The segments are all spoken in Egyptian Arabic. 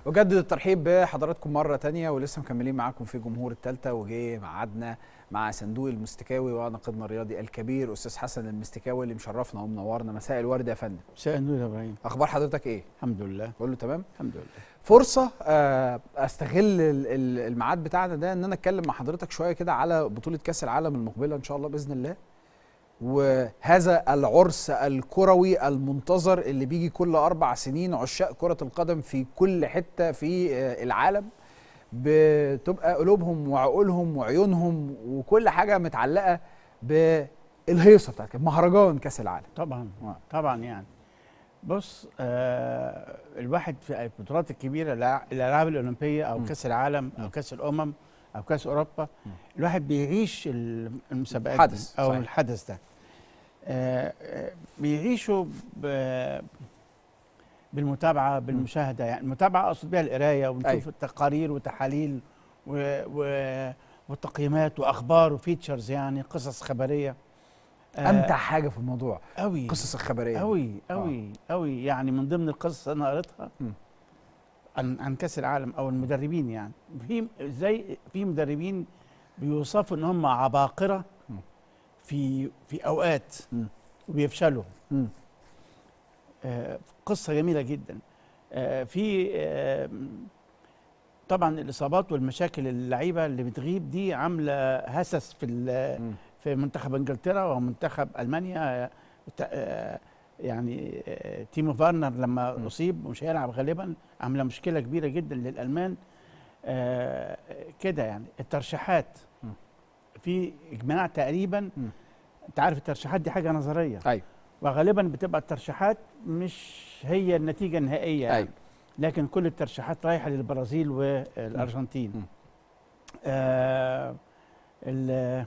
أجدد الترحيب بحضراتكم مرة تانية ولسه مكملين معاكم في جمهور التالتة وجه ميعادنا مع صندوق المستكاوي وناقدنا الرياضي الكبير أستاذ حسن المستكاوي اللي مشرفنا ومنورنا مساء الورد يا فندم مساء النور يا ابراهيم أخبار حضرتك إيه؟ الحمد لله كله تمام؟ الحمد لله فرصة آه، استغل ال- ال- الميعاد بتاعنا ده ان انا اتكلم مع حضرتك شوية كده على بطولة كأس العالم المقبلة ان شاء الله بإذن الله وهذا العرس الكروي المنتظر اللي بيجي كل أربع سنين عشاق كرة القدم في كل حتة في آه، العالم بتبقى قلوبهم وعقولهم وعيونهم وكل حاجة متعلقة بالهيصة بتاعت كده، مهرجان كأس العالم طبعا آه. طبعا يعني بص آه الواحد في البطولات الكبيره الألع- الالعاب الاولمبيه او م. كاس العالم او م. كاس الامم او كاس اوروبا الواحد بيعيش ال- المسابقات حدث، دي او صحيح. الحدث ده آه آه، بيعيشوا ب- بالمتابعه بالمشاهده يعني المتابعه اقصد بها القرايه ونشوف أيوة. التقارير وتحاليل و و وتقييمات واخبار وفيتشرز يعني قصص خبريه آه، أمتع حاجة في الموضوع قوي قصص الخبرية دي. قوي قوي قوي يعني من ضمن القصص انا قريتها مم. عن عن كاس العالم او المدربين يعني في زي في مدربين بيوصفوا ان هم عباقره مم. في في اوقات مم. وبيفشلوا مم. آه قصه جميله جدا آه في آه طبعا الاصابات والمشاكل اللعيبه اللي بتغيب دي عامله هسس في ال- مم. في منتخب انجلترا ومنتخب المانيا آه، ت- آه، يعني آه، تيمو فارنر لما م. اصيب ومش هيلعب غالبا عامله مشكله كبيره جدا للالمان آه، كده يعني الترشيحات م. في اجماع تقريبا م. انت عارف الترشيحات دي حاجه نظريه أيوة وغالبا بتبقى الترشيحات مش هي النتيجه النهائيه يعني. أيوة لكن كل الترشيحات رايحه للبرازيل والارجنتين م. آه ال-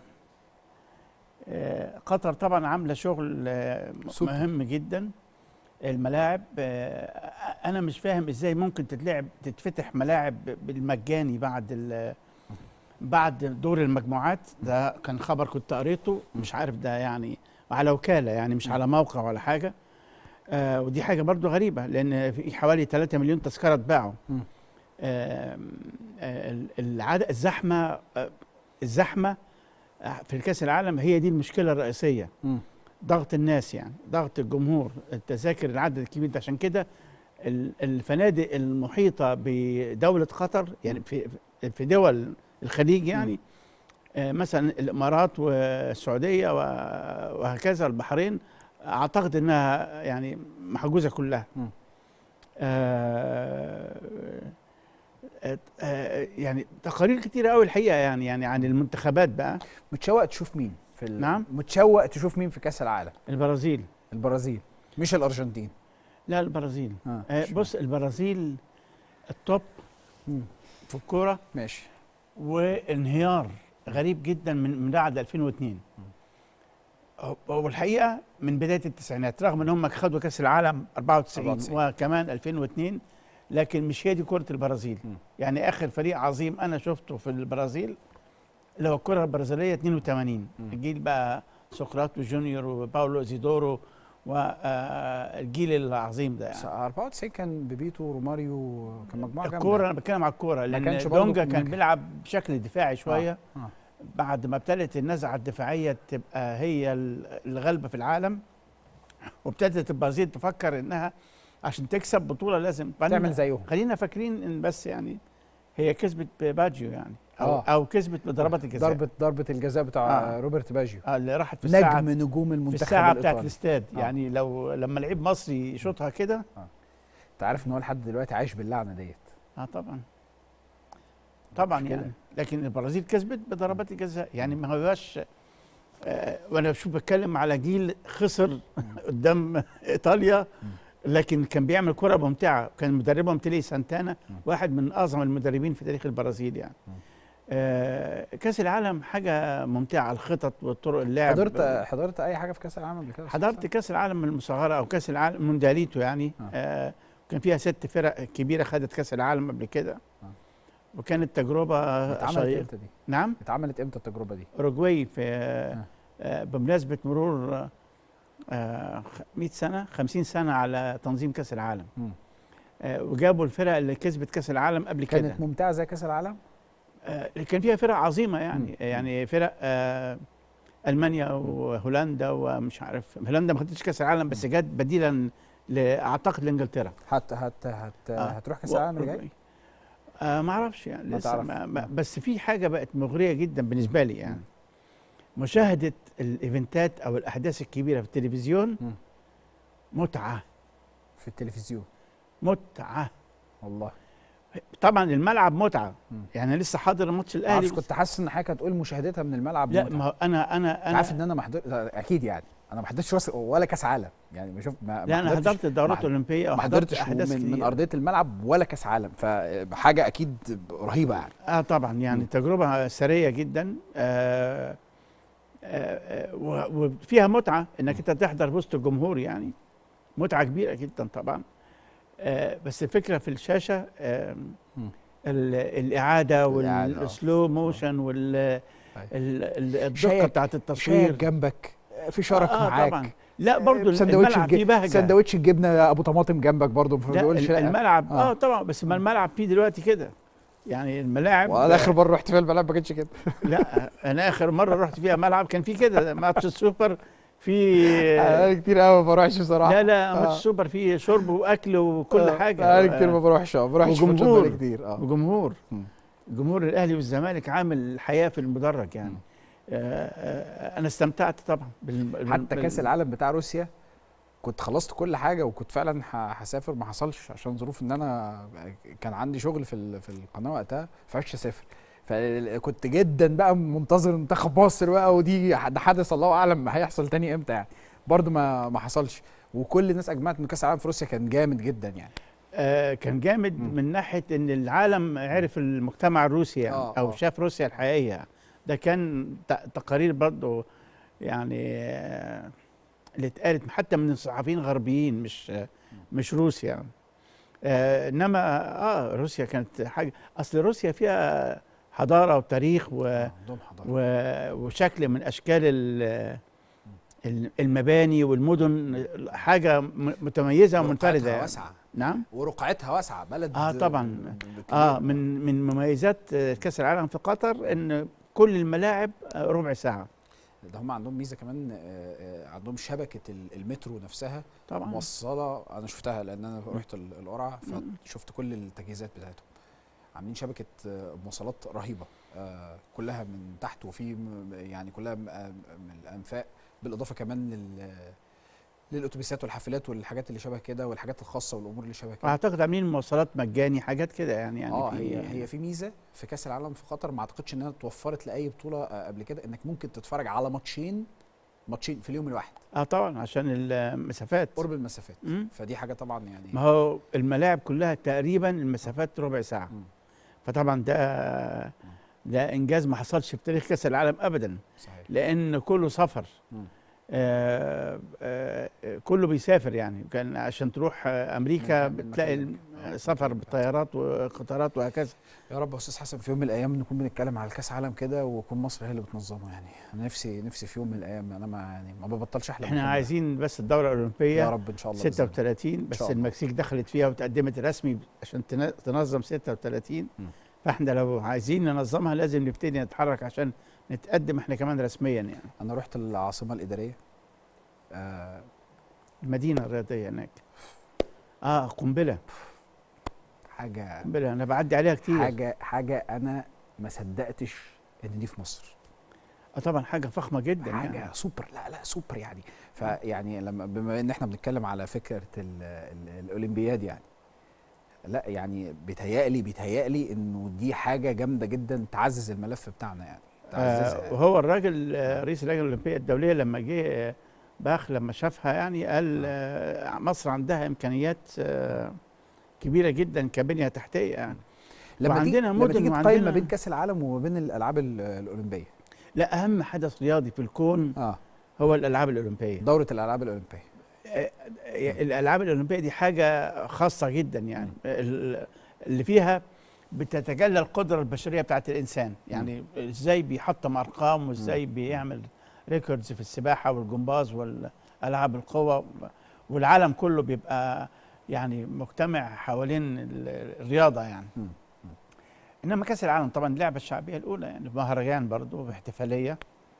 آه قطر طبعا عامله شغل آه سوبر. مهم جدا الملاعب آه انا مش فاهم ازاي ممكن تتلعب تتفتح ملاعب بالمجاني بعد ال- بعد دور المجموعات ده كان خبر كنت قريته مش عارف ده يعني على وكاله يعني مش على موقع ولا حاجه آه ودي حاجه برضو غريبه لان في حوالي 3 مليون تذكره اتباعوا مم. آم، آه، ال- العدد الزحمه آه، الزحمه آه، في كاس العالم هي دي المشكله الرئيسيه مم. ضغط الناس يعني ضغط الجمهور التذاكر العدد الكبير ده عشان كده ال- الفنادق المحيطه بدوله قطر يعني في في دول الخليج يعني آه، مثلا الامارات والسعوديه و- وهكذا البحرين اعتقد انها يعني محجوزه كلها مم. آه آه، آه، يعني تقارير كتيره قوي الحقيقه يعني يعني عن المنتخبات بقى متشوق تشوف مين في ال... نعم. متشوق تشوف مين في كاس العالم البرازيل البرازيل مش الارجنتين لا البرازيل آه. آه اشمعنى؟ بص البرازيل التوب مم. في الكوره ماشي وانهيار غريب جدا من من بعد 2002 هو- هو الحقيقه من بدايه التسعينات رغم ان هم خدوا كاس العالم 94, 94. وكمان 2002 لكن مش هي دي كره البرازيل م. يعني اخر فريق عظيم انا شفته في البرازيل اللي هو الكره البرازيليه 82 م. الجيل بقى سقراط وجونيور وباولو زيدورو والجيل العظيم ده بس يعني 94 كان بيبيتو وروماريو كان مجموعه جامده الكوره انا بتكلم على الكوره لان كانش برضه دونجا ما كان كان- بيلعب بشكل دفاعي شويه آه. آه. بعد ما ابتدت النزعه الدفاعيه تبقى هي ال- الغالبه في العالم وابتدت البرازيل تفكر انها عشان تكسب بطوله لازم تعمل زيهم خلينا فاكرين ان بس يعني هي كسبت باجيو يعني او آه. او كسبت بضربات الجزاء ضربه ضربه الجزاء بتاع آه. روبرت باجيو آه اللي راحت في الساعه نجم نجوم في المنتخب الساعه بتاعت الايطالي الاستاد آه. يعني لو لما لعيب مصري يشوطها كده انت عارف ان هو لحد دلوقتي عايش باللعنه ديت اه طبعا طبعا مشكلة. يعني لكن البرازيل كسبت بضربات الجزاء يعني ما هواش آه وانا بشوف بتكلم على جيل خسر قدام ايطاليا لكن كان بيعمل كرة ممتعة كان مدربهم تيلي سانتانا واحد من اعظم المدربين في تاريخ البرازيل يعني آه كاس العالم حاجة ممتعة الخطط والطرق اللعب حضرت حضرت اي حاجه في كاس العالم قبل كده حضرت كاس العالم المصغره او كاس العالم موندياليتو يعني آه. آه كان فيها ست فرق كبيره خدت كاس العالم قبل كده آه. وكانت تجربه اتعملت شيقة. امتى دي نعم اتعملت امتى التجربه دي اوروجواي في آه. آه بمناسبه مرور آه 100 سنه 50 سنه على تنظيم كاس العالم مم. آه، وجابوا الفرق اللي كسبت كاس العالم قبل كده كانت ممتعه زي كاس العالم آه، كان فيها فرق عظيمه يعني مم. يعني فرق آه، المانيا وهولندا ومش عارف هولندا ما خدتش كاس العالم بس جت بديلا ل- اعتقد لانجلترا هت هت هت آه. هتروح كاس العالم اللي جاي آه ما اعرفش يعني ما لسه تعرف. ما ما بس في حاجه بقت مغريه جدا بالنسبه لي يعني مشاهده الايفنتات او الاحداث الكبيره في التلفزيون مم. متعه في التلفزيون متعه والله طبعا الملعب متعه مم. يعني لسه حاضر ماتش الاهلي عارف كنت حاسس ان حضرتك هتقول مشاهدتها من الملعب لا متعة. ما هو انا انا انت انا عارف ان انا ما حضرت اكيد يعني انا ما حضرتش وس- ولا كاس عالم يعني ما شوف ما لا انا حضرتش- حضرت الدورات ما- الاولمبيه ما وحضرت حضرتش احداث من, من كتير. ارضيه الملعب ولا كاس عالم فحاجه اكيد رهيبه يعني اه طبعا يعني مم. تجربه ثريه جدا آه آه آه، و- وفيها متعه انك انت تحضر وسط الجمهور يعني متعه كبيره جدا طبعا آه بس الفكره في الشاشه آه مم. ال- الاعاده الإعادة، آه. والسلو موشن وال ال- ال- الدقه شايك- بتاعت شايك التصوير جنبك في شرك آه معاك طبعا لا برضو سندوتش الملعب الج- فيه بهجه سندوتش الجبنه ابو طماطم جنبك برضه ما لا بيقولش ال- الملعب آه. اه, طبعا بس ما الملعب فيه دلوقتي كده يعني الملاعب وانا اخر مره رحت فيها الملعب ما كانش كده لا انا اخر مره رحت فيها ملعب كان في كده ماتش السوبر في انا كتير قوي ما بروحش بصراحه لا لا ماتش آه. السوبر فيه شرب واكل وكل آه، حاجه انا كتير ما بروحش ما بروحش ماتشات وجمهور. بقالي كتير اه وجمهور مم. جمهور الاهلي والزمالك عامل حياه في المدرج يعني مم. آه آه انا استمتعت طبعا بال... حتى بال- كاس العالم بتاع روسيا كنت خلصت كل حاجه وكنت فعلا ه- هسافر ما حصلش عشان ظروف ان انا كان عندي شغل في ال- في القناه وقتها فعرفتش اسافر فكنت جدا بقى منتظر منتخب مصر بقى ودي ده حدث الله اعلم هيحصل تاني امتى يعني برضه ما ما حصلش وكل الناس اجمعت ان كاس العالم في روسيا كان جامد جدا يعني آه كان جامد مم. من ناحيه ان العالم عرف المجتمع الروسي يعني آه، او آه. شاف روسيا الحقيقيه ده كان ت- تقارير برضه يعني آه اللي اتقالت حتى من الصحفيين غربيين مش آه مش روس يعني آه انما اه روسيا كانت حاجه اصل روسيا فيها حضاره وتاريخ و آه، عندهم حضاره و- وشكل من اشكال ال- ال- المباني والمدن حاجه م- متميزه ومنفرده ورقعتها يعني. واسعه نعم ورقعتها واسعه بلد آه، طبعاً. ب- ب- اه كبير. من من مميزات آه، كاس العالم في قطر ان كل الملاعب آه، ربع ساعه ده هم عندهم ميزه كمان آه، آه، عندهم شبكه ال- المترو نفسها طبعا موصله انا شفتها لان انا رحت ال- القرعه مم. فشفت كل التجهيزات بتاعتهم عاملين شبكه آه، مواصلات رهيبه آه، كلها من تحت وفي م- يعني كلها م- آه، من الانفاق بالاضافه كمان لل للاتوبيسات والحافلات والحاجات اللي شبه كده والحاجات الخاصه والامور اللي شبه كده واعتقد عاملين مواصلات مجاني حاجات كده يعني يعني اه في- هي هي في ميزه في كاس العالم في قطر ما اعتقدش انها اتوفرت لاي بطوله آه، قبل كده انك ممكن تتفرج على ماتشين ماتشين في اليوم الواحد اه طبعا عشان المسافات قرب المسافات مم. فدي حاجه طبعا يعني ما هو الملاعب كلها تقريبا المسافات ربع ساعه مم. فطبعا ده ده انجاز ما حصلش في تاريخ كاس العالم ابدا صحيح لان كله سفر مم. آه آه كله بيسافر يعني كان عشان تروح آه امريكا من مكان بتلاقي لمكان. آه، سفر مكان. بطيارات وقطارات وهكذا يا رب يا استاذ حسن في يوم من الايام نكون بنتكلم على الكاس عالم كده ويكون مصر هي اللي بتنظمه يعني انا نفسي نفسي في يوم من الايام انا ما يعني ما ببطلش احلم احنا بالكلام ده. عايزين بس الدوره يا الاولمبيه رب ان شاء الله بإذن الله. 36 بس شاء الله. المكسيك دخلت فيها وتقدمت رسمي عشان تن- تنظم 36 مم. فاحنا لو عايزين ننظمها لازم نبتدي نتحرك عشان نتقدم احنا كمان رسميا يعني انا رحت العاصمه الاداريه آه المدينه الرياضيه هناك اه قنبله حاجه قنبله انا بعدي عليها كتير حاجه حاجه انا ما صدقتش ان دي في مصر اه طبعا حاجه فخمه جدا حاجه يعني. سوبر لا لا سوبر يعني فيعني لما بما ان احنا بنتكلم على فكره ال ال الاولمبياد يعني لا يعني بيتهيألي بيتهيألي انه دي حاجه جامده جدا تعزز الملف بتاعنا يعني تعززها آه وهو الراجل آه رئيس اللجنه الاولمبيه الدوليه لما جه آه، باخ لما شافها يعني قال آه مصر عندها امكانيات آه كبيره جدا كبنيه تحتيه يعني لما تيجي وعندنا لما مدن تيجي تقيم وعندنا- ما بين كاس العالم وما بين الالعاب ال- الاولمبيه لا اهم حدث رياضي في الكون اه هو الالعاب الاولمبيه دوره الالعاب الاولمبيه آه، الالعاب الاولمبيه دي حاجه خاصه جدا يعني ال- اللي فيها بتتجلى القدره البشريه بتاعت الانسان يعني ازاي بيحطم ارقام وازاي بيعمل ريكوردز في السباحه والجمباز والالعاب القوى والعالم كله بيبقى يعني مجتمع حوالين ال- الرياضه يعني مم. انما كاس العالم طبعا اللعبه الشعبيه الاولى يعني مهرجان برضه باحتفاليه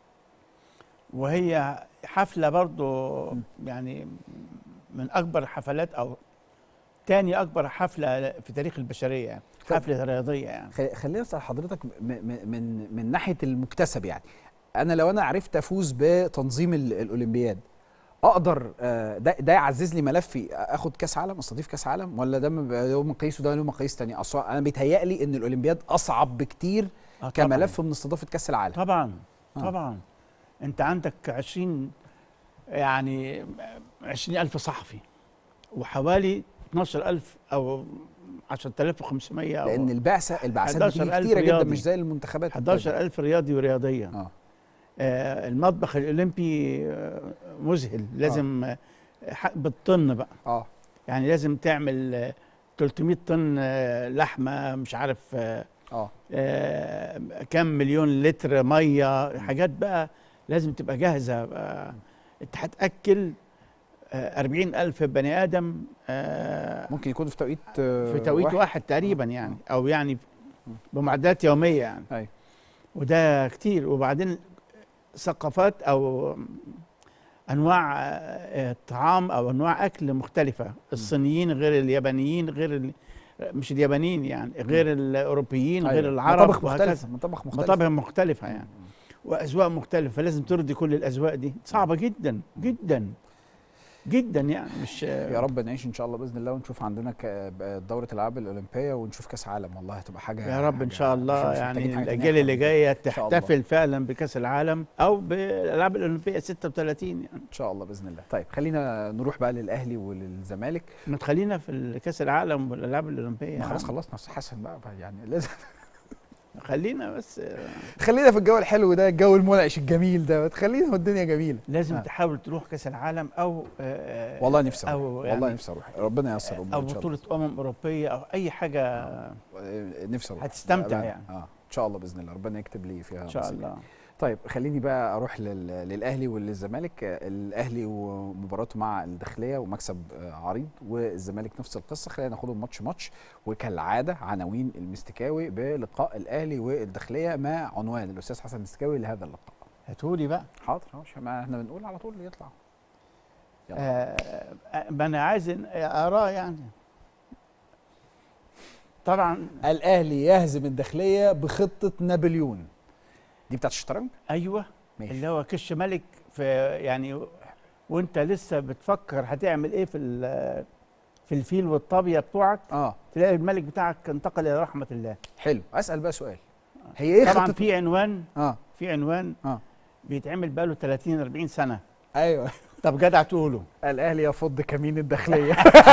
وهي حفله برضه يعني من اكبر الحفلات او تاني اكبر حفله في تاريخ البشريه يعني طب- حفله رياضيه يعني خ- خليني اسال حضرتك م- م- من من ناحيه المكتسب يعني انا لو انا عرفت افوز بتنظيم ال- الاولمبياد اقدر آه، ده ده يعزز لي ملفي اخد كاس عالم استضيف كاس عالم ولا ده م- له مقاييس وده له مقاييس تانية اصلا انا بيتهيألي ان الاولمبياد اصعب بكتير آه طبعاً. كملف من استضافه كاس العالم طبعا آه. طبعا انت عندك 20 يعني 20 ألف صحفي وحوالي 12 ألف أو 10500 أو لان البعثه البعثات بتيجي 11,000 كتيره جدا رياضي. مش زي المنتخبات 11 ألف رياضي ورياضية اه آه المطبخ الأولمبي آه مذهل لازم آه. ح- بالطن بقى اه يعني لازم تعمل آه 300 طن آه لحمة مش عارف آه اه آه، كم مليون لتر ميه حاجات بقى لازم تبقى جاهزه بقى. انت هتاكل آه، أربعين ألف بني آدم آه، ممكن يكون في توقيت آه، في توقيت واحد, واحد تقريبا يعني أو يعني بمعدات يومية يعني أيوة. وده كتير وبعدين ثقافات أو أنواع آه، طعام أو أنواع أكل مختلفة الصينيين غير اليابانيين غير ال... مش اليابانيين يعني غير الأوروبيين غير أيوة. العرب مطابخ وهكذا. مختلفه مطابخ مختلفه مطابخ مختلفة يعني واذواق مختلفه لازم ترضي كل الاذواق دي صعبه جدا جدا جدا يعني مش يا رب نعيش ان شاء الله باذن الله ونشوف عندنا ك- دوره الالعاب الاولمبيه ونشوف كاس عالم والله هتبقى حاجه يا رب ان حاجة- شاء إحنا الله مش محتاجين يعني حاجة تانية الاجيال اللي أكتر من جايه إن شاء الله. تحتفل فعلا بكاس العالم او بالالعاب الاولمبيه 36 يعني ان شاء الله باذن الله طيب خلينا نروح بقى للاهلي وللزمالك ما تخلينا في كاس العالم والالعاب الاولمبيه ما خلاص يعني. خلصنا أستاذ حسن بقى بقى يعني لازم خلينا بس خلينا في الجو الحلو ده الجو المنعش الجميل ده خلينا والدنيا جميله لازم آه. تحاول تروح كاس العالم او آه، والله نفسي أو اروح يعني والله نفسي اروح ربنا ييسر اموري او ان شاء بطوله امم اوروبيه او اي حاجه الله نفسي اروح هتستمتع بأمانة. يعني. اه ان شاء الله باذن الله ربنا يكتب لي فيها ان شاء نصيب. الله طيب خليني بقى اروح لل... للاهلي وللزمالك آه، الاهلي ومباراته مع الداخليه ومكسب آه، عريض والزمالك نفس القصه خلينا ناخدهم ماتش ماتش وكالعاده عناوين المستكاوي بلقاء الاهلي والداخليه مع عنوان الاستاذ حسن المستكاوي لهذا اللقاء هاتولي بقى حاضر ماشي ما احنا بنقول على طول يطلع يلا. آه، ما انا عايز إن- اراه يعني طبعا الاهلي يهزم الداخليه بخطه نابليون دي بتاعت الشطرنج ايوه ماشي اللي هو كش ملك في يعني وانت لسه بتفكر هتعمل ايه في ال- في الفيل والطابيه بتوعك اه تلاقي الملك بتاعك انتقل الى رحمه الله حلو اسال بقى سؤال هي ايه طبعا خطه في عنوان اه في عنوان اه بيتعمل بقاله 30 40 سنه ايوه طب جدع تقوله الاهلي يفض كمين الداخليه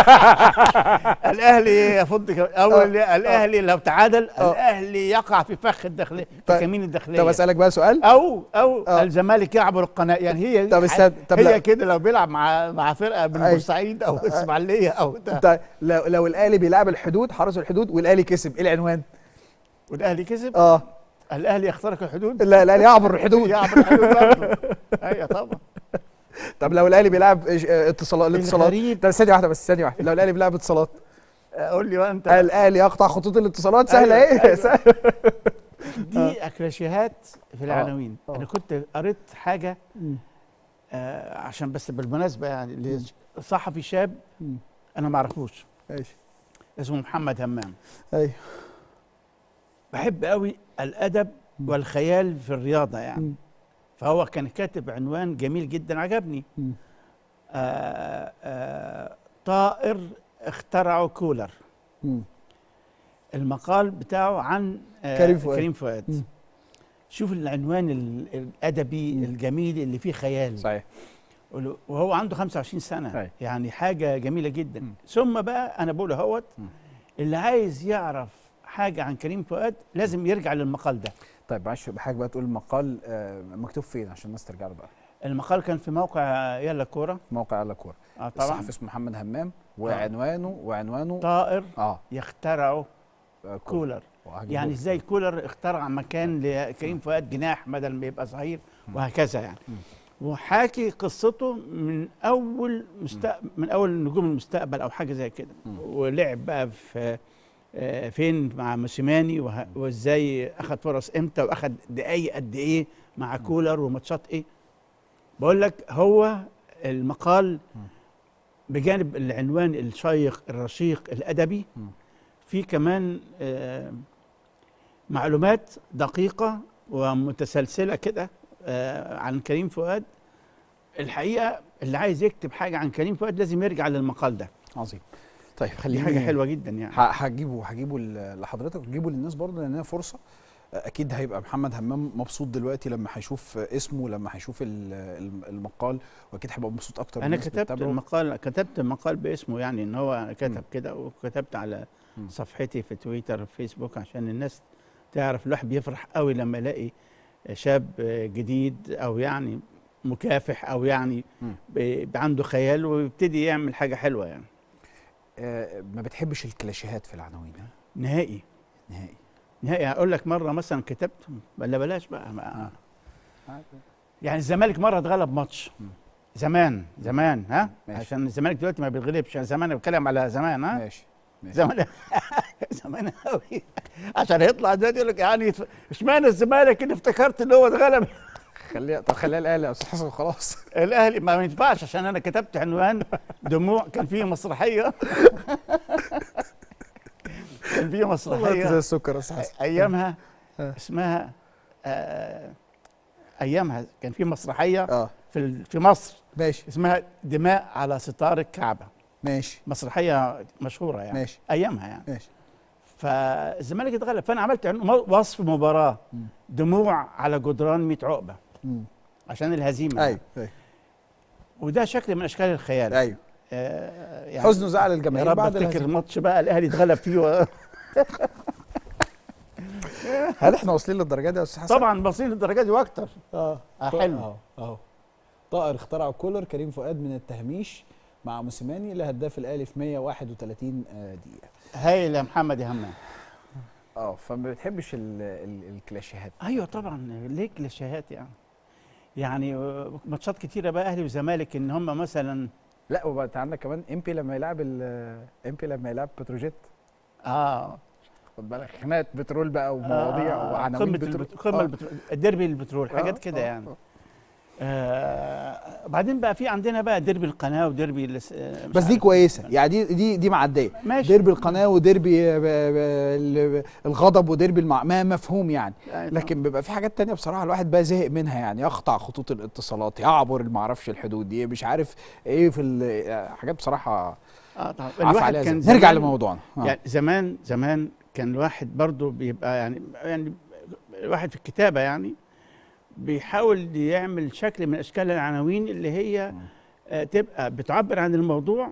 الاهلي يفض ك- اول الاهلي لو تعادل آه. الاهلي يقع في فخ الداخليه في طيب. كمين الداخليه طب اسالك بقى سؤال او او آه. الزمالك يعبر القناه يعني هي طب استنى طب هي لا كده لو بيلعب مع مع فرقه من أي. بورسعيد او اسماعيليه او ده طيب لو لو الاهلي بيلعب الحدود حرس الحدود والاهلي كسب ايه العنوان والاهلي كسب اه الاهلي يخترق الحدود لا الاهلي يعبر الحدود يعبر الحدود برضه ايوه طبعا طب لو الاهلي بيلعب إيش- آه، اتصالات الاتصالات الغريب طب ثانيه واحده بس ثانيه واحده لو الاهلي بيلعب اتصالات قول لي بقى انت الاهلي يقطع خطوط الاتصالات سهله أيوة، ايه أيوة. سهلة. دي اكلاشيهات في العناوين آه. انا كنت قريت حاجه آه عشان بس بالمناسبه يعني لصحفي شاب مم. انا ما اعرفوش ماشي اسمه محمد همام ايوه بحب قوي الادب مم. والخيال في الرياضه يعني مم. فهو كان كاتب عنوان جميل جدا عجبني مم. آه آه طائر اخترعه كولر مم. المقال بتاعه عن آه كريم فؤاد. كريم فؤاد مم. شوف العنوان ال- الادبي مم. الجميل اللي فيه خيال صحيح وهو عنده 25 سنه أي. يعني حاجه جميله جدا مم. ثم بقى انا بقول اهوت مم. اللي عايز يعرف حاجه عن كريم فؤاد لازم يرجع للمقال ده طيب معلش بحاجه بقى تقول المقال آه، مكتوب فين عشان الناس ترجع له بقى المقال كان في موقع يلا كوره في موقع على كوره اه طبعا الصحفي اسمه محمد همام وعنوانه وعنوانه طائر اه يخترعه آه، كولر وعجبه. يعني ازاي كولر اخترع مكان لكريم فؤاد جناح بدل ما يبقى صغير مم. وهكذا يعني مم. وحاكي قصته من اول مستقبل من اول نجوم المستقبل او حاجه زي كده مم. ولعب بقى في آه، فين مع موسيماني وه- وازاي اخذ فرص امتى واخذ دقايق قد ايه مع كولر وماتشات ايه بقول لك هو المقال بجانب العنوان الشيق الرشيق الادبي مم. في كمان آه، معلومات دقيقه ومتسلسله كده آه، عن كريم فؤاد الحقيقه اللي عايز يكتب حاجه عن كريم فؤاد لازم يرجع للمقال ده عظيم طيب دي خليني حاجه حلوه جدا يعني ه- هجيبه هجيبه ل- لحضرتك وتجيبه للناس برضه لان هي فرصه اكيد هيبقى محمد همام مبسوط دلوقتي لما هيشوف اسمه لما هيشوف ال- ال- المقال واكيد هيبقى مبسوط اكتر انا الناس كتبت بتتابعه. المقال كتبت مقال باسمه يعني ان هو مم. كتب كده وكتبت على مم. صفحتي في تويتر وفيسبوك عشان الناس تعرف الواحد بيفرح قوي لما يلاقي شاب جديد او يعني مكافح او يعني مم. ب- عنده خيال ويبتدي يعمل حاجه حلوه يعني آه، ما بتحبش الكلاشيهات في العناوين ها؟ نهائي نهائي نهائي هقول لك مره مثلا كتبت ولا بلاش بقى ما آه. يعني الزمالك مره اتغلب ماتش مم. زمان زمان ها ماشي. عشان الزمالك دلوقتي ما بيتغلبش زمان أنا بتكلم على زمان ها ماشي ماشي زمان زمان قوي عشان يطلع دلوقتي يقول لك يعني اشمعنى الزمالك اللي افتكرت ان هو اتغلب خليها طب خليها الاهلي يا استاذ حسن خلاص الاهلي ما ينفعش عشان انا كتبت عنوان دموع كان فيه مسرحيه كان فيه والله انت زي مسرحيه السكر يا استاذ حسن ايامها آه. اسمها آه، ايامها كان في مسرحيه اه في ال- في مصر ماشي اسمها دماء على ستار الكعبه ماشي مسرحيه مشهوره يعني ماشي ايامها يعني ماشي فالزمالك اتغلب فانا عملت عنوان- وصف مباراه مم. دموع على جدران 100 عقبه مم. عشان الهزيمه ايوه ايوه وده شكل من اشكال الخيال ايوه آه يعني حزن وزعل يا الجماهير رب بعد افتكر الهزيمة. الماتش بقى الاهلي اتغلب فيه و- هل احنا واصلين للدرجه دي يا استاذ حسن؟ طبعا بصير للدرجه دي واكتر اه آه، طائر- حلو. اهو اهو طائر اخترعه كولر كريم فؤاد من التهميش مع موسيماني لهداف الاهلي في 131 آه، دقيقه هايل يا محمد يا همام اه فما بتحبش ال ال الكلاشيهات ايوه طبعا ليه كليشيهات يعني يعني آه، ماتشات كتيره بقى اهلي وزمالك ان هم مثلا لا وبقى انت عندك كمان امبي لما يلعب ال- امبي لما يلعب بتروجيت اه خد بالك خناقه بترول بقى ومواضيع آه، وعناوين قمه بترول البت- قمه آه. البترول الديربي البترول آه، حاجات كده آه، يعني آه. آه بعدين بقى في عندنا بقى ديربي القناه وديربي الاس- آه، مش بس دي عارف. كويسه يعني دي دي دي معديه ماشي ديربي القناه وديربي آه، ب- ب- الغضب وديربي المع... ما مفهوم يعني يعني لكن بيبقى في حاجات تانية بصراحة الواحد بقى زهق منها يعني يقطع خطوط الاتصالات يعبر المعرفش الحدود دي مش عارف ايه في ال- حاجات بصراحة اه طبعا عفى عليها الواحد كان زي. نرجع زمان- لموضوعنا آه. يعني زمان زمان كان الواحد برضه بيبقى يعني يعني الواحد في الكتابه يعني بيحاول يعمل شكل من اشكال العناوين اللي هي مم. آه، تبقى بتعبر عن الموضوع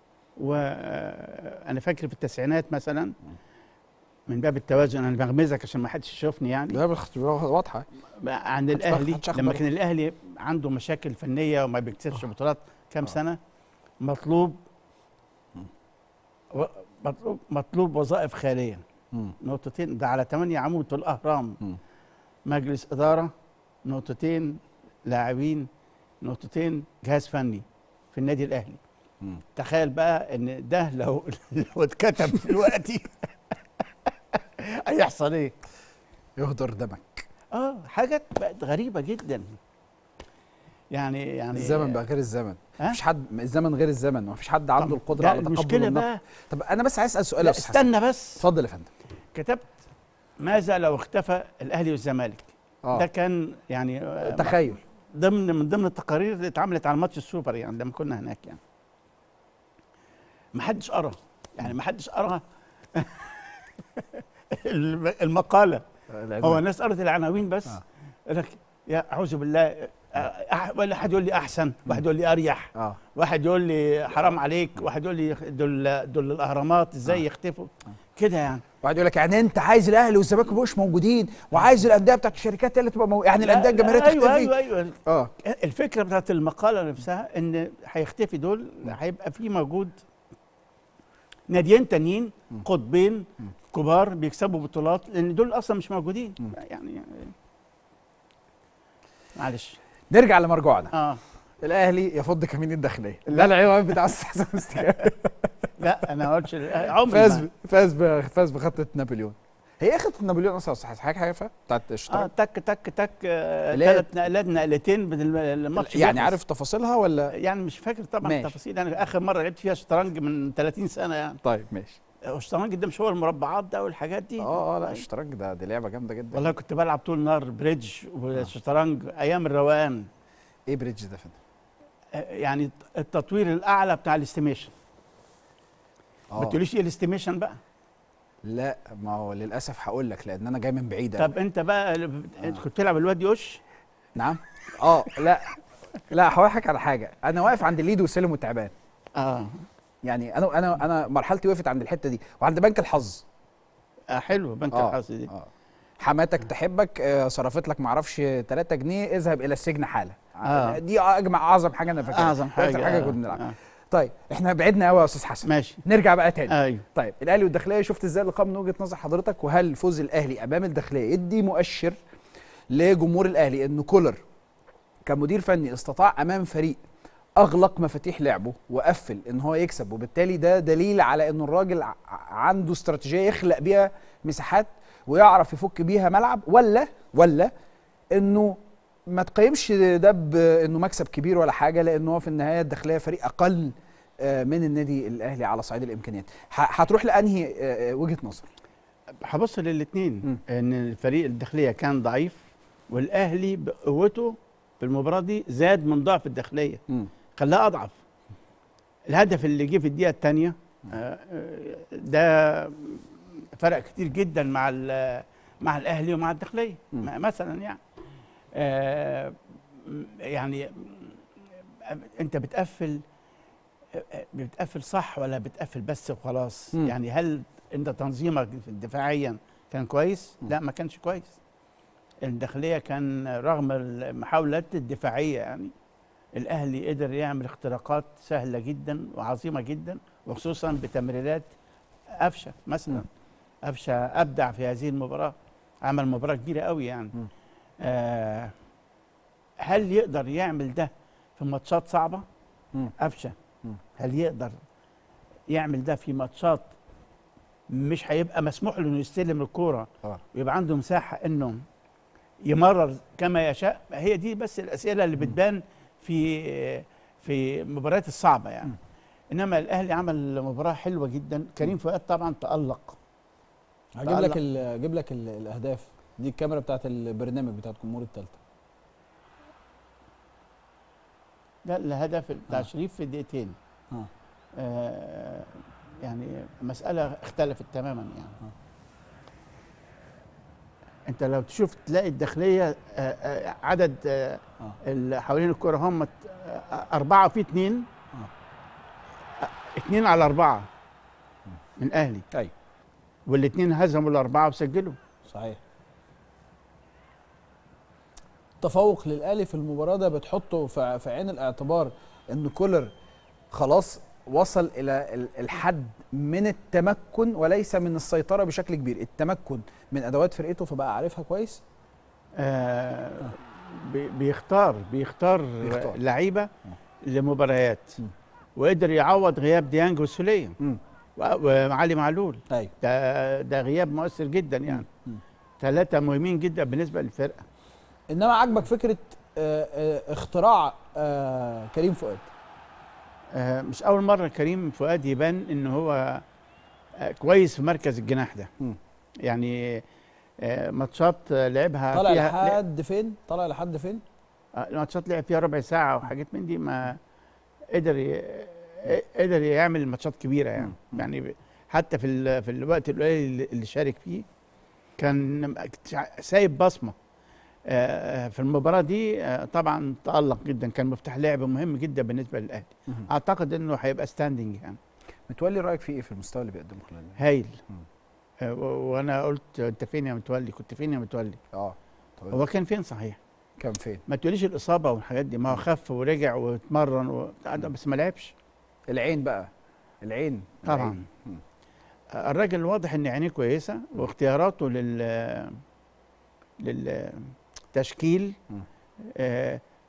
وانا فاكر في التسعينات مثلا من باب التوازن انا بغمزك عشان ما حدش يشوفني يعني ده بخ- واضحة عند محدش الاهلي محدش ياخد لما باله. كان الاهلي عنده مشاكل فنيه وما بيكسبش بطولات كام آه. سنه مطلوب و- مطلوب مطلوب وظائف خيريه مم. نقطتين ده على 8 عمود في الاهرام مم. مجلس اداره نقطتين لاعبين نقطتين جهاز فني في النادي الاهلي مم. تخيل بقى ان ده لو لو اتكتب دلوقتي هيحصل ايه يهدر دمك اه حاجات بقت غريبه جدا يعني يعني الزمن بقى غير الزمن ها؟ مفيش حد الزمن غير الزمن مفيش حد عنده طب القدرة ده على تقبل المشكله النقد بقى طب انا بس عايز اسال سؤال لا يا استاذ حسن استنى بس اتفضل يا فندم كتبت ماذا لو اختفى الاهلي والزمالك ده اه كان يعني آه، تخيل ضمن من ضمن التقارير اللي اتعملت على ماتش السوبر يعني لما كنا هناك يعني ما حدش قرا يعني ما حدش قرا الم- المقاله هو الناس قرت العناوين بس آه. يقول لك يا اعوذ بالله أح- ولا حد يقول لي احسن واحد يقول لي اريح اه واحد يقول لي حرام عليك واحد يقول لي دول دول الاهرامات ازاي آه. يختفوا كده يعني واحد يقول لك يعني انت عايز الاهلي والزمالك ما يبقوش موجودين وعايز الانديه بتاعت الشركات هي اللي تبقى مو... يعني لا، الانديه الجماهيريه لا، ايوه تختفي ايوه ايوه اه الفكره بتاعت المقاله نفسها ان هيختفي دول هيبقى في موجود ناديين تانيين مم. قطبين مم. كبار بيكسبوا بطولات لان دول اصلا مش موجودين مم. يعني معلش نرجع لمرجوعنا اه الاهلي يفض كمين الداخليه ده العنوان بتاع استاذ حسن مستكان لا انا ما قلتش عمري فاز ما- فاز ب- فاز بخطه نابليون هي ايه خطه نابليون اصلا يا استاذ حسن حاجه حاجه فيها بتاعت اه الاشتراك تك تك تك اللي هي- ثلاث نقلات نقلتين من الم- الماتش يعني بيخلص. عارف تفاصيلها ولا يعني مش فاكر طبعا ماشي. التفاصيل انا اخر مره لعبت فيها شطرنج من 30 سنه يعني طيب ماشي الشطرنج ده مش هو المربعات ده والحاجات دي اه اه لا طيب. الشطرنج ده دي لعبه جامده جدا والله كنت بلعب طول النهار بريدج وشطرنج ايام الروقان ايه بريدج ده فين آه، يعني التطوير الاعلى بتاع الاستيميشن ما آه. تقوليش ايه الاستيميشن بقى لا ما هو للاسف هقول لك لان انا جاي من بعيد طب أوي. انت بقى اللي بت- انت كنت بتلعب الواد يوش نعم اه لا لا هضحك على حاجه انا واقف عند الليد وسلم والتعبان اه يعني انا انا انا مرحلتي وقفت عند الحته دي وعند بنك الحظ آه، حلو بنك آه، الحظ دي اه حماتك تحبك آه، صرفت لك معرفش 3 جنيه اذهب الى السجن حالا آه. دي اجمع اعظم حاجه انا فاكرها اعظم حاجه أكتر حاجه آه، كنا بنلعبها آه. طيب احنا بعدنا قوي يا استاذ حسن ماشي نرجع بقى تاني ايوه طيب الاهلي والداخليه شفت ازاي اللقاء من وجهه نظر حضرتك وهل فوز الاهلي امام الداخليه يدي مؤشر لجمهور الاهلي ان كولر كمدير فني استطاع امام فريق اغلق مفاتيح لعبه وقفل ان هو يكسب وبالتالي ده دليل على ان الراجل ع- عنده استراتيجيه يخلق بيها مساحات ويعرف يفك بيها ملعب ولا ولا انه ما تقيمش ده بانه مكسب كبير ولا حاجه لان هو في النهايه الداخليه فريق اقل آه، من النادي الاهلي على صعيد الامكانيات ه- هتروح لانهي آه، آه، وجهه نظر هبص للاثنين مم. ان الفريق الداخليه كان ضعيف والاهلي بقوته في المباراه دي زاد من ضعف الداخليه خلاها اضعف الهدف اللي جه في الدقيقه الثانيه ده فرق كتير جدا مع ال- مع الاهلي ومع الداخليه مم. م- مثلا يعني آه، م- يعني م- انت بتقفل آه، بتقفل صح ولا بتقفل بس وخلاص مم. يعني هل انت تنظيمك دفاعيا كان كويس مم. لا ما كانش كويس الداخليه كان رغم المحاولات الدفاعيه يعني الاهلي قدر يعمل اختراقات سهله جدا وعظيمه جدا وخصوصا بتمريرات قفشه مثلا مم. قفشه ابدع في هذه المباراه عمل مباراه كبيره قوي يعني مم. آه هل يقدر يعمل ده في ماتشات صعبه مم. قفشه مم. هل يقدر يعمل ده في ماتشات مش هيبقى مسموح له انه يستلم الكوره اه ويبقى عنده مساحه انه يمرر كما يشاء هي دي بس الاسئله اللي بتبان في في المباريات الصعبه يعني مم. انما الاهلي عمل مباراه حلوه جدا كريم فؤاد طبعا تالق هجيب تعلق. لك ال- اجيب لك ال- الاهداف دي الكاميرا بتاعت البرنامج بتاعت جمهور الثالثه ده الهدف بتاع آه. شريف في دقيقتين اه آه يعني مساله اختلفت تماما يعني آه. انت لو تشوف تلاقي الداخليه آه آه عدد آه اه اللي حوالين الكرة هم آه، أربعة في اتنين آه، اتنين على أربعة من أهلي ايوه والاتنين هزموا الأربعة وسجلوا صحيح تفوق للاهلي في المباراه ده بتحطه في في عين الاعتبار ان كولر خلاص وصل الى ال- الحد من التمكن وليس من السيطره بشكل كبير التمكن من ادوات فرقته فبقى عارفها كويس آه بي- بيختار بيختار, بيختار. لعيبة لمباريات م. وقدر يعوض غياب ديانج والسولية امم و- وعلي معلول ايوه ده ده غياب مؤثر جدا يعني مم. ثلاثة مهمين جدا بالنسبة للفرقة انما عجبك فكره آه، آه، اختراع آه، كريم فؤاد آه مش أول مرة كريم فؤاد يبان إن هو آه كويس في مركز الجناح ده مم. يعني آه ماتشات آه، لعبها طالع فيها لحد فين طالع لحد فين آه، الماتشات لعب فيها ربع ساعة وحاجات من دي ما قدر ي... قدر يعمل ماتشات كبيرة يعني مم. يعني ب- حتى في ال... في الوقت القليل اللي- اللي شارك فيه كان سايب بصمة آه، في المباراة دي آه، طبعا تألق جدا كان مفتاح لعب مهم جدا بالنسبة للأهلي مهم. أعتقد إنه هيبقى ستاندنج يعني متولي رايك فيه ايه في المستوى اللي بيقدمه خلال النهائي؟ هايل مم. آه، و- وأنا قلت أنت فين يا متولي كنت فين يا متولي اه طب هو كان فين صحيح كان فين ما تقوليش الإصابة والحاجات دي ما هو خف ورجع واتمرن و... بس ما لعبش العين بقى العين طبعا العين. مم. الراجل واضح ان عينيه كويسه واختياراته لل للتشكيل مم. آه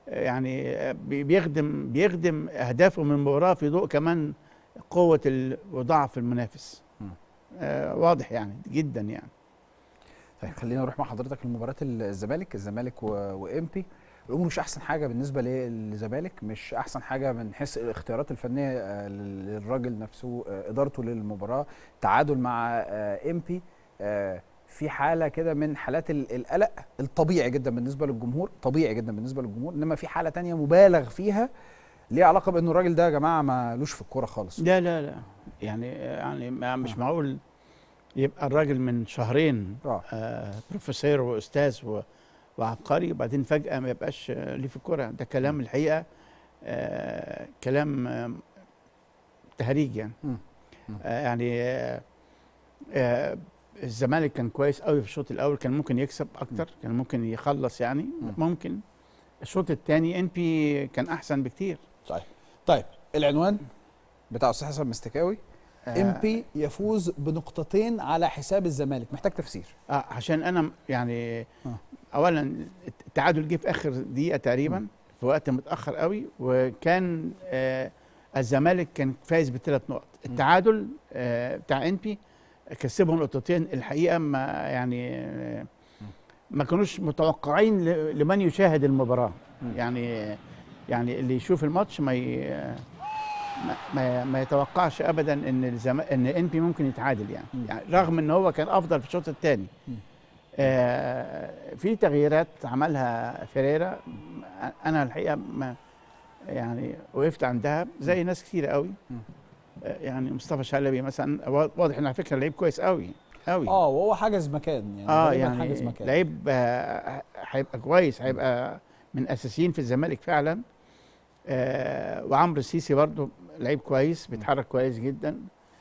يعني آه، بي- بيخدم بيخدم اهدافه من المباراه في ضوء كمان قوه ال- وضعف المنافس مم. آه واضح يعني جدا يعني طيب خلينا نروح مع حضرتك لمباراه الزمالك الزمالك و- وامبي الامور مش احسن حاجه بالنسبه للزمالك مش احسن حاجه من حيث الاختيارات الفنيه آه، للراجل نفسه آه، ادارته للمباراه تعادل مع آه، امبي آه، في حاله كده من حالات ال- القلق الطبيعي جدا بالنسبه للجمهور طبيعي جدا بالنسبه للجمهور انما في حاله تانية مبالغ فيها ليها علاقه بانه الراجل ده يا جماعه مالوش في الكوره خالص لا لا لا يعني يعني ما- مش معقول يبقى الراجل من شهرين اه آه بروفيسور واستاذ و- وعبقري وبعدين فجاه ما يبقاش آه، ليه في الكوره ده كلام الحقيقه آه كلام آه تهريج يعني مم. مم. آه يعني آه آه الزمالك كان كويس قوي في الشوط الاول كان ممكن يكسب اكتر كان ممكن يخلص يعني مم. ممكن الشوط الثاني ان بي كان احسن بكتير صحيح طيب العنوان بتاع استاذ حسن مستكاوي آه، امبي يفوز بنقطتين على حساب الزمالك محتاج تفسير آه عشان انا يعني آه. اولا التعادل جه في اخر دقيقه تقريبا مم. في وقت متاخر قوي وكان آه الزمالك كان فايز بثلاث نقط التعادل آه بتاع انبي كسبهم نقطتين الحقيقه ما يعني آه ما كانوش متوقعين ل- لمن يشاهد المباراه مم. يعني يعني اللي يشوف الماتش ما ي... ما- ما, ما يتوقعش ابدا ان الزم... ان انبي ممكن يتعادل يعني. مم. يعني رغم ان هو كان افضل في الشوط الثاني مم. آه في تغييرات عملها فيريرا انا الحقيقه ما يعني وقفت عندها زي ناس كتير قوي مم. آه يعني مصطفى شلبي مثلا وا- واضح انه على فكره لعيب كويس قوي قوي اه وهو حجز مكان يعني اه غالباً يعني حجز مكان لعيب آه، هيبقى كويس هيبقى من اساسيين في الزمالك فعلا آه وعمرو السيسي برضو لعيب كويس بيتحرك كويس جدا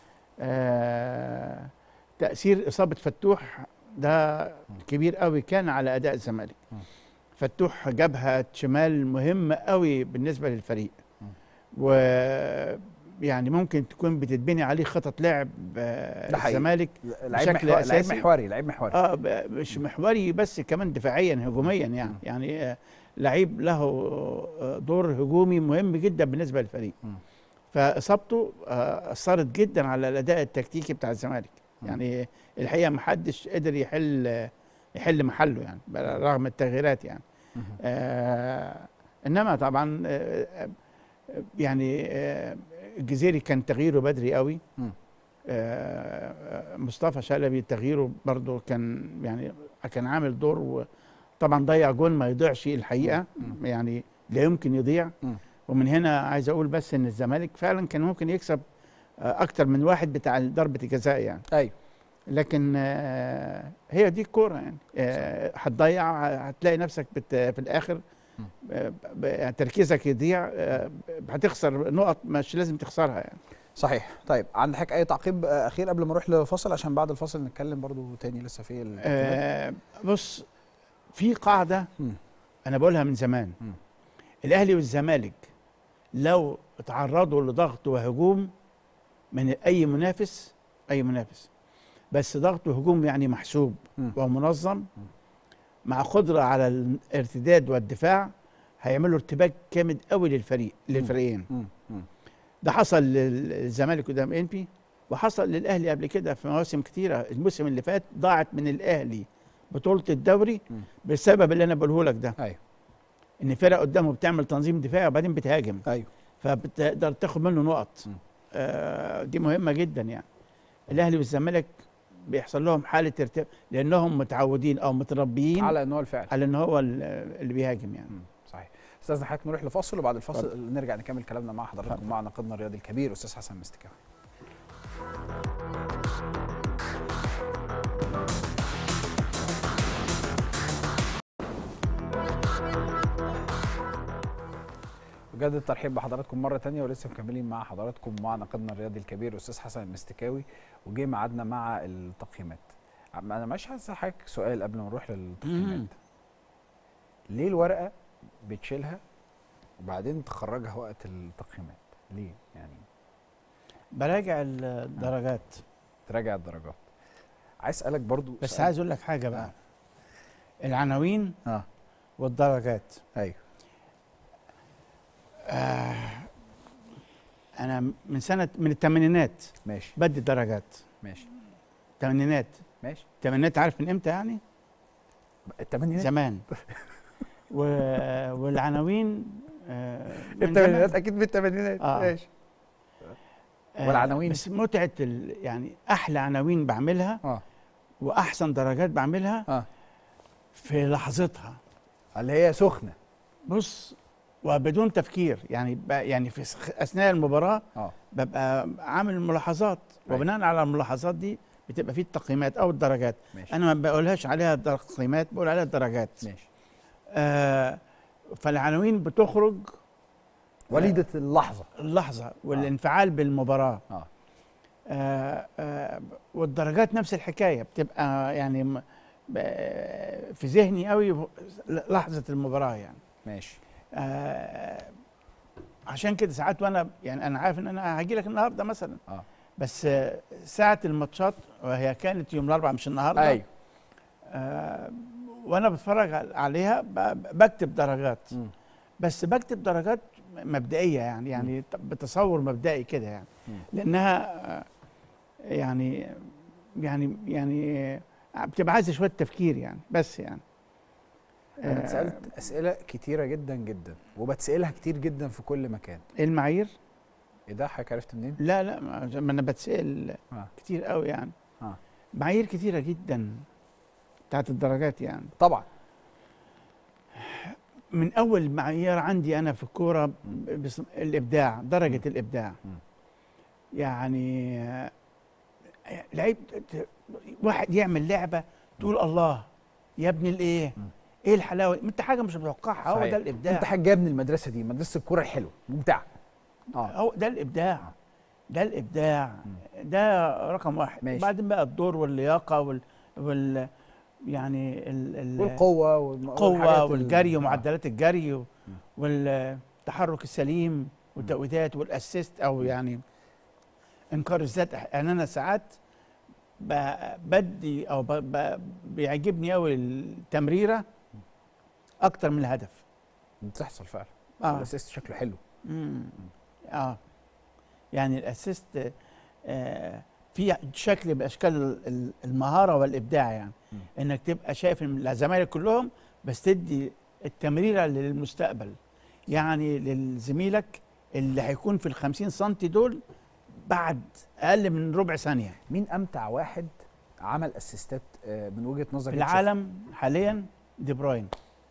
آه تاثير اصابه فتوح ده كبير قوي كان على اداء الزمالك م. فتوح جبهه شمال مهمه قوي بالنسبه للفريق م. و يعني ممكن تكون بتتبني عليه خطط لعب آه، ده حقيقي. الزمالك لعيب بشكل محور... لعيب أساسي. محوري لعيب محوري اه ب- مش محوري بس كمان دفاعيا هجوميا يعني م. يعني آه، لعيب له آه، دور هجومي مهم جدا بالنسبه للفريق م. فاصابته آه، اثرت جدا على الاداء التكتيكي بتاع الزمالك م. يعني الحقيقه ما حدش قدر يحل يحل محله يعني رغم التغييرات يعني مهم. آه انما طبعا آه آه، يعني آه الجزيري كان تغييره بدري قوي مم. آه مصطفى شلبي تغييره برضه كان يعني كان عامل دور وطبعا ضيع جون ما يضيعش الحقيقه مم. يعني لا يمكن يضيع مم. ومن هنا عايز اقول بس ان الزمالك فعلا كان ممكن يكسب آه اكتر من واحد بتاع ضربه الجزاء يعني ايوه لكن آه، هي دي الكوره يعني آه، هتضيع هتلاقي نفسك بت في الاخر م. آه، ب- تركيزك يضيع آه، هتخسر نقط مش لازم تخسرها يعني صحيح طيب عندك اي تعقيب آه، اخير قبل ما نروح لفاصل عشان بعد الفاصل نتكلم برضو تاني لسه في التقييمات. آه، بص في قاعده م. انا بقولها من زمان م. الاهلي والزمالك لو تعرضوا لضغط وهجوم من اي منافس اي منافس بس ضغط وهجوم يعني محسوب م. ومنظم مع قدره على الارتداد والدفاع هيعملوا ارتباك جامد قوي للفريق للفريقين مم. مم. ده حصل للزمالك قدام انبي وحصل للاهلي قبل كده في مواسم كتيره الموسم اللي فات ضاعت من الاهلي بطوله الدوري مم. بسبب اللي انا بقوله لك ده ايوه ان فرق قدامه بتعمل تنظيم دفاعي وبعدين بتهاجم ايوه فبتقدر تاخد منه نقط مم. آه دي مهمه جدا يعني الاهلي والزمالك بيحصل لهم حاله ارتباك لانهم متعودين او متربيين على, على ان هو الفعل على ان هو ال- اللي بيهاجم يعني مم. صحيح استاذنا حضرتك نروح لفاصل وبعد الفاصل اتفضل. نرجع نكمل كلامنا مع حضراتكم اتفضل. مع ناقدنا الرياضي الكبير استاذ حسن مستكاوي بجد الترحيب بحضراتكم مرة تانية ولسه مكملين مع حضراتكم مع ناقدنا الرياضي الكبير أستاذ حسن المستكاوي وجه ميعادنا مع التقييمات. عم- أنا مش عايز حضرتك سؤال قبل ما نروح للتقييمات. مم. ليه الورقة بتشيلها وبعدين تخرجها وقت التقييمات؟ ليه؟ يعني براجع الدرجات تراجع الدرجات. عايز أسألك برضو بس سؤال. عايز اقول لك حاجه بقى العناوين اه والدرجات ايوه آه انا من سنه من الثمانينات ماشي بدي درجات ماشي الثمانينات ماشي الثمانينات عارف من امتى يعني الثمانينات زمان و... والعناوين آه من الثمانينات زمان. اكيد بالثمانينات آه. ماشي آه، والعناوين؟ بس متعه ال... يعني احلى عناوين بعملها اه واحسن درجات بعملها اه في لحظتها اللي هي سخنه بص وبدون تفكير يعني ب... يعني في سخ- اثناء المباراه اه ببقى عامل ملاحظات أيوة. وبناء على الملاحظات دي بتبقى فيه التقييمات او الدرجات ماشي انا ما بقولهاش عليها تقييمات بقول عليها درجات ماشي آه فالعناوين بتخرج وليده اللحظه اللحظه والانفعال بالمباراه اه آه آه والدرجات نفس الحكايه بتبقى يعني م- ب- في ذهني قوي لحظه المباراه يعني ماشي آه عشان كده ساعات وانا يعني انا عارف ان انا هاجي لك النهارده مثلا اه بس آه، ساعه الماتشات وهي كانت يوم الاربعاء مش النهارده ايوه آه وانا بتفرج على- عليها ب- بكتب درجات مم. بس بكتب درجات مبدئيه يعني يعني ت- بتصور مبدئي كده يعني مم. لانها آه، يعني يعني يعني آه، بتبقى عايزه شويه تفكير يعني بس يعني انا آه، اتسالت اسئله كتيره جدا جدا وبتسالها كتير جدا في كل مكان ايه المعايير؟ ايه ده حضرتك عرفت منين لا لا ما ما انا بتسال آه. كتير قوي يعني آه. معايير كتيره جدا بتاعت الدرجات يعني طبعا من اول معايير عندي انا في الكوره بس- الابداع درجه مم. الابداع مم. يعني آه، لعيب ت- واحد يعمل لعبه تقول الله يا ابن الايه مم. ايه الحلاوه انت حاجه مش متوقعها هو صحيح. ده الابداع انت حاجه جايه من المدرسه دي مدرسه الكوره الحلوه ممتعه اه هو ده الابداع ده الابداع ده رقم واحد ماشي. بعدين بقى الدور واللياقه وال, وال يعني ال... ال... والقوه والم- القوه والحاجات ال- والجري آه. ومعدلات الجري و- والتحرك السليم والتوقيتات والاسيست او يعني انكار الذات يعني انا ساعات ب- بدي او ب... ب... بيعجبني قوي التمريره اكتر من الهدف بتحصل فعلا اه الاسيست شكله حلو مم. اه يعني الاسيست آه في شكل من اشكال ال- ال- المهاره والابداع يعني مم. انك تبقى شايف إن الزمالك كلهم بس تدي التمريره للمستقبل يعني لزميلك اللي هيكون في ال 50 سم دول بعد اقل من ربع ثانيه مين امتع واحد عمل اسيستات آه، من وجهه في نظرك العالم حاليا دي بروين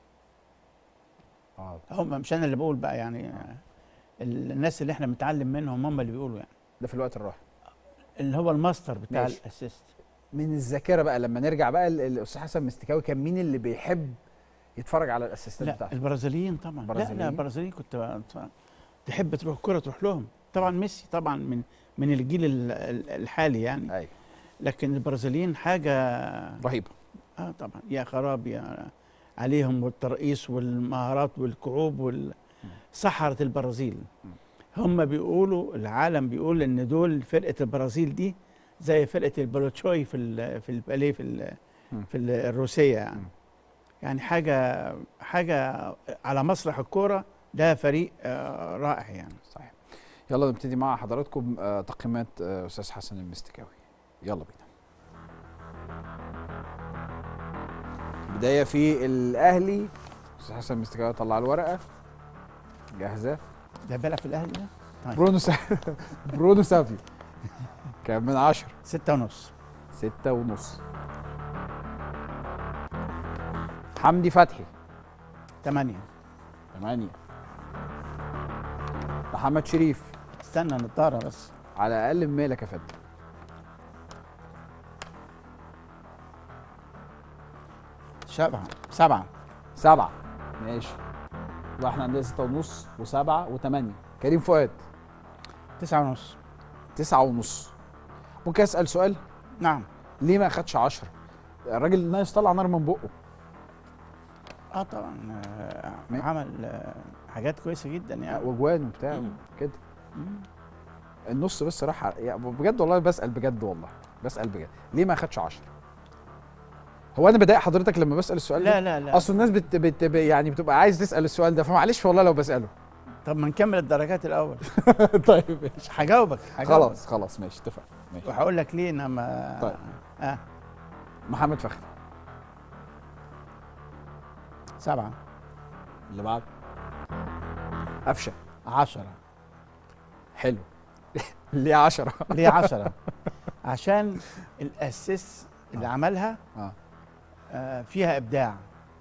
اه هم مش انا اللي بقول بقى يعني آه، الناس اللي احنا بنتعلم منهم هم اللي بيقولوا يعني ده في الوقت الراحل اللي هو الماستر بتاع ماشي. الاسيست من الذاكره بقى لما نرجع بقى ال- الاستاذ حسن مستكاوي كان مين اللي بيحب يتفرج على الاسيستات لا بتاعته البرازيليين طبعا لا لا البرازيليين؟ البرازيليين كنت ب- تحب تروح الكرة تروح لهم طبعا ميسي طبعا من من الجيل ال- ال- الحالي يعني ايوه لكن البرازيليين حاجه رهيبه اه طبعا يا خراب يا عليهم والترقيص والمهارات والكعوب وال سحرة البرازيل هم بيقولوا العالم بيقول ان دول فرقه البرازيل دي زي فرقه البلوتشوي في ال في الباليه في ال مم. في ال- الروسيه يعني مم. يعني حاجه حاجه على مسرح الكوره ده فريق آه، رائع يعني صحيح يلا نبتدي مع حضراتكم آه، تقييمات آه، استاذ حسن المستكاوي يلا بينا بدايه في الاهلي استاذ حسن المستكاوي طلع الورقه جاهزه ده بيلعب في الاهلي ده طيب. برونو سا... برونو سافيو كام من عشرة ستة ونص ستة ونص حمدي فتحي ثمانية ثمانية محمد شريف استنى نضارة بس على اقل من مالك يا فندم سبعة سبعة سبعة ماشي يبقى احنا عندنا ستة ونص وسبعة وثمانية كريم فؤاد تسعة ونص تسعة ونص ممكن اسأل سؤال نعم ليه ما اخدش عشرة الراجل ناقص طلع نار من بقه اه طبعا آه ما- عمل آه حاجات كويسة جدا يعني واجوان وبتاع مم. كده مم. النص بس راح على- يعني بجد والله بسأل بجد والله بسأل بجد ليه ما اخدش عشرة هو انا بضايق حضرتك لما بسأل السؤال ده لا لا لا اصل الناس بت... بت... ب- يعني بتبقى عايز تسال السؤال ده فمعلش والله لو بساله طب ما نكمل الدرجات الاول طيب ماشي هجاوبك هجاوبك. خلاص خلاص ماشي اتفق ماشي وهقول لك ليه انا ما طيب. اه محمد فخري سبعه اللي بعد قفشه عشرة حلو ليه 10 ليه عشرة عشان الاسيس اللي آه. عملها اه آه، فيها ابداع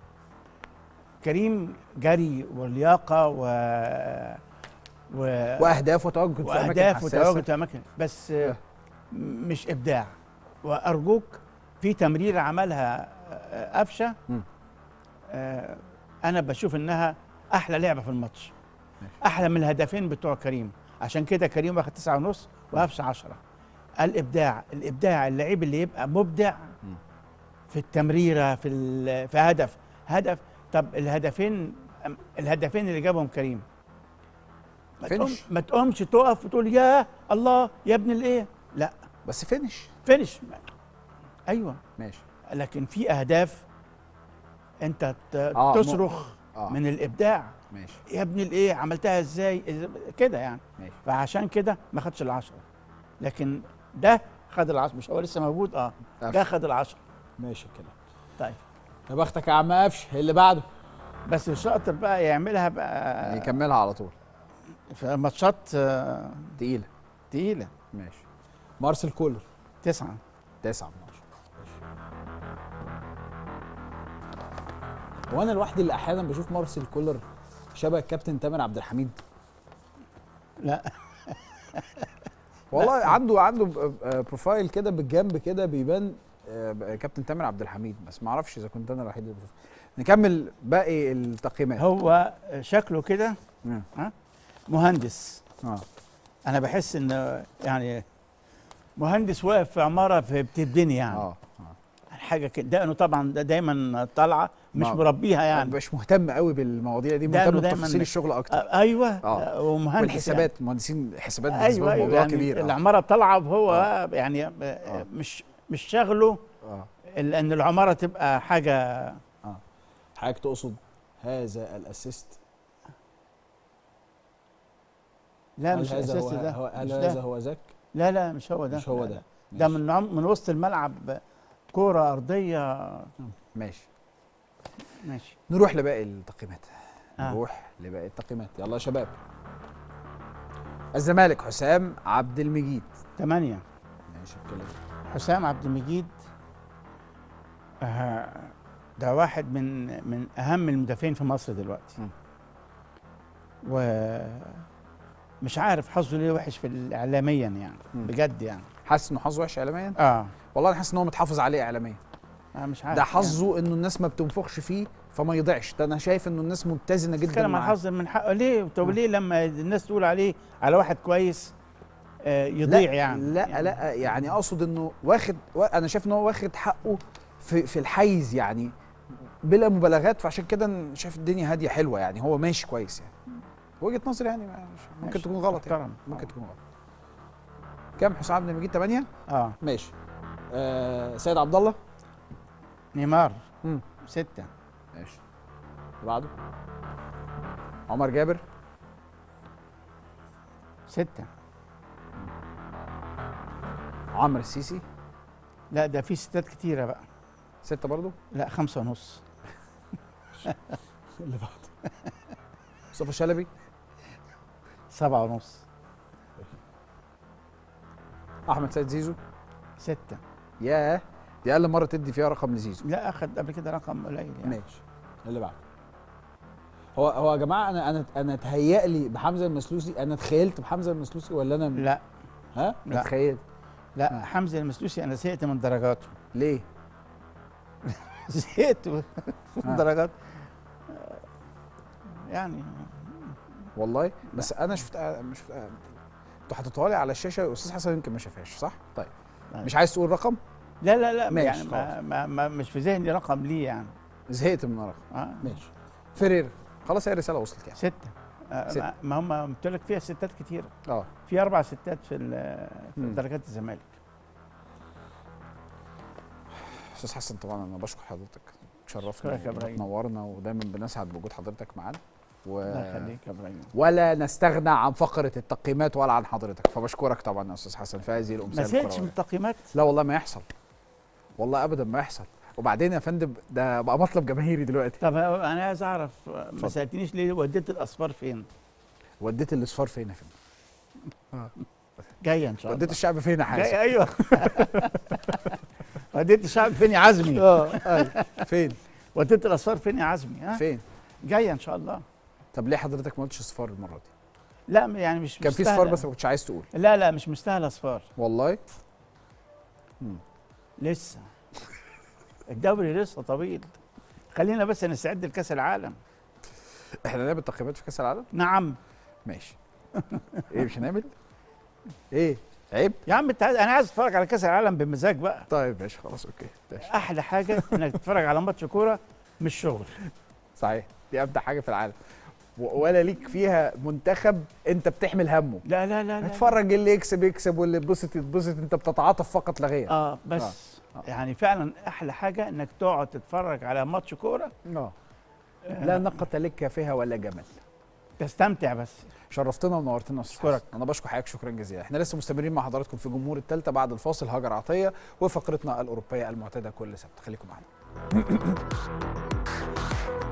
كريم جري ولياقه و و واهداف وتواجد في أماكن واهداف حساسة. وتواجد في اماكن بس آه، آه. مش ابداع وارجوك في تمريره عملها آه، قفشه مم. آه، انا بشوف انها احلى لعبه في الماتش ماشي. احلى من الهدفين بتوع كريم عشان كده كريم واخد تسعة ونص وقفشه عشرة الابداع الابداع اللعيب اللي يبقى مبدع مم. في التمريره في ال- في هدف هدف طب الهدفين الهدفين اللي جابهم كريم ما فينش. تقوم ما تقومش تقف وتقول يا الله يا ابن الايه لا بس فينش فينش ايوه ماشي لكن في اهداف انت ت- آه، تصرخ اه من الابداع ماشي يا ابن الايه عملتها ازاي إز- كده يعني ماشي فعشان كده ما خدش العشرة لكن ده خد العشرة مش هو لسه موجود اه ده خد العشرة ماشي كده طيب يا بختك يا عم قفش اللي بعده بس الشاطر بقى يعملها بقى يكملها على طول في ماتشات آه، تقيله تقيلة ماشي مارسيل كولر تسعة تسعة من عشرة هو انا لوحدي اللي احيانا بشوف مارسيل كولر شبه الكابتن تامر عبد الحميد لا والله عنده عنده ب- ب- بروفايل كده بالجنب كده بيبان آه، ب- كابتن تامر عبد الحميد بس ما اعرفش اذا كنت انا الوحيد اللي بشوف نكمل باقي التقييمات هو شكله كده مم. مهندس اه انا بحس ان يعني مهندس واقف في عماره في بتبني يعني اه حاجه كده ده انه طبعا ده دايما طالعه مش ما- مربيها يعني مش مهتم قوي بالمواضيع دي ده مهتم إنه دايماً- بتفاصيل الشغل اكتر آه، ايوه آه. آه. ومهندس والحسابات مهندسين حسابات يعني. بالنسبه ايوه لهم ايوه موضوع يعني كبير آه. العماره طالعه وهو آه. يعني آه. آه. مش مش شغله اه الا ان العماره تبقى حاجه اه حضرتك تقصد هذا الاسيست لا هل مش هذا هو الاساسي ده هو- هل مش هذا ده. هو ذاك لا لا مش هو ده مش هو لا، ده لا. ده ماشي. من عم- من وسط الملعب كوره ارضيه ماشي ماشي نروح لباقي التقييمات آه. نروح لباقي التقييمات يلا يا شباب الزمالك حسام عبد المجيد ثمانية ماشي الكلام حسام عبد المجيد آه، ده واحد من من اهم المدافعين في مصر دلوقتي م. و مش عارف حظه ليه وحش في الاعلاميا يعني م. بجد يعني حاسس انه حظه وحش اعلاميا اه والله انا حاسس ان هو متحافظ عليه اعلاميا انا مش عارف ده حظه انه الناس ما بتنفخش فيه فما يضيعش ده انا شايف انه الناس متزنه جدا بتتكلم عن معاه. حظ من حقه ليه طب م. ليه لما الناس تقول عليه على واحد كويس آه يضيع لا يعني لا يعني لا يعني اقصد انه واخد وا- انا شايف ان هو واخد حقه في في الحيز يعني بلا مبالغات فعشان كده أنا شايف الدنيا هاديه حلوه يعني هو ماشي كويس يعني وجهه نظري يعني ما- ممكن ماشي، تكون غلط يعني محترم. ممكن تكون غلط كام حسام عبد المجيد 8 اه ماشي آه سيد عبد الله نيمار مم. ستة ماشي اللي بعده عمر جابر ستة عمرو السيسي لا ده في ستات كتيرة بقى ستة برضو لا خمسة ونص اللي بعده مصطفى شلبي سبعة ونص احمد سيد زيزو ستة ياه دي اقل مره تدي فيها رقم لزيزو لا اخد قبل كده رقم قليل يعني ماشي اللي بعده هو هو يا جماعه انا انا انا اتهيأ لي بحمزه المسلوسي انا اتخيلت بحمزه المسلوسي ولا انا لا ها لا. اتخيلت لا آه. حمزه المسلوسي انا زهقت من درجاته ليه زهقت من آه. درجات يعني والله بس انا شفت مش شفت انتوا حطيتوها لي على الشاشه استاذ حسن يمكن ما شافهاش صح طيب طيب. مش عايز تقول رقم لا لا لا ماشي، يعني ما, ما, ما مش في ذهني رقم ليه يعني زهقت من الرقم آه. ماشي فرير خلاص هي الرساله وصلت يعني ستة آه ستة. ما- ما هم قلت لك فيها ستات كتير اه في اربع ستات في ال- في مم. درجات الزمالك استاذ حسن طبعا انا بشكر حضرتك شكرا شرفنا يا إبراهيم. وتنورنا ودايما بنسعد بوجود حضرتك معانا و... الله يخليك يا ابراهيم ولا نستغنى عن فقره التقييمات ولا عن حضرتك فبشكرك طبعا يا استاذ حسن في هذه ما الامثال زهقتش من الكروية. التقييمات لا والله ما يحصل والله ابدا ما يحصل وبعدين يا فندم ده بقى مطلب جماهيري دلوقتي طب انا عايز اعرف ما اتفضل. سالتنيش ليه وديت الاصفار فين وديت الاصفار فين يا فندم جايه ان شاء الله وديت الشعب فين يا حازم جاي ايوه وديت الشعب فين يا عزمي اه أيوة. فين وديت الاصفار فين يا عزمي ها فين جايه ان شاء الله طب ليه حضرتك ما قلتش اصفار المره دي لا يعني مش كان في مستاهلة. اصفار بس ما كنتش عايز تقول لا لا مش مستاهل اصفار والله لسه الدوري لسه طويل خلينا بس نستعد لكاس العالم احنا نعمل تقييمات في كاس العالم نعم ماشي ايه مش هنعمل ايه عيب يا عم انت عايز- انا عايز اتفرج على كاس العالم بمزاج بقى طيب ماشي خلاص اوكي ماشي احلى حاجه انك تتفرج على ماتش كوره مش شغل صحيح دي ابدع حاجه في العالم و- ولا ليك فيها منتخب انت بتحمل همه لا لا لا, لا. اتفرج اللي يكسب يكسب واللي يتبسط يتبسط انت بتتعاطف فقط لا غير اه بس آه. آه. يعني فعلا احلى حاجه انك تقعد تتفرج على ماتش كوره اه لا نقة لك فيها ولا جمل تستمتع بس شرفتنا ونورتنا يا استاذ أشكرك. حسن. انا بشكر حضرتك شكرا جزيلا احنا لسه مستمرين مع حضراتكم في جمهور الثالثه بعد الفاصل هاجر عطيه وفقرتنا الاوروبيه المعتاده كل سبت خليكم معنا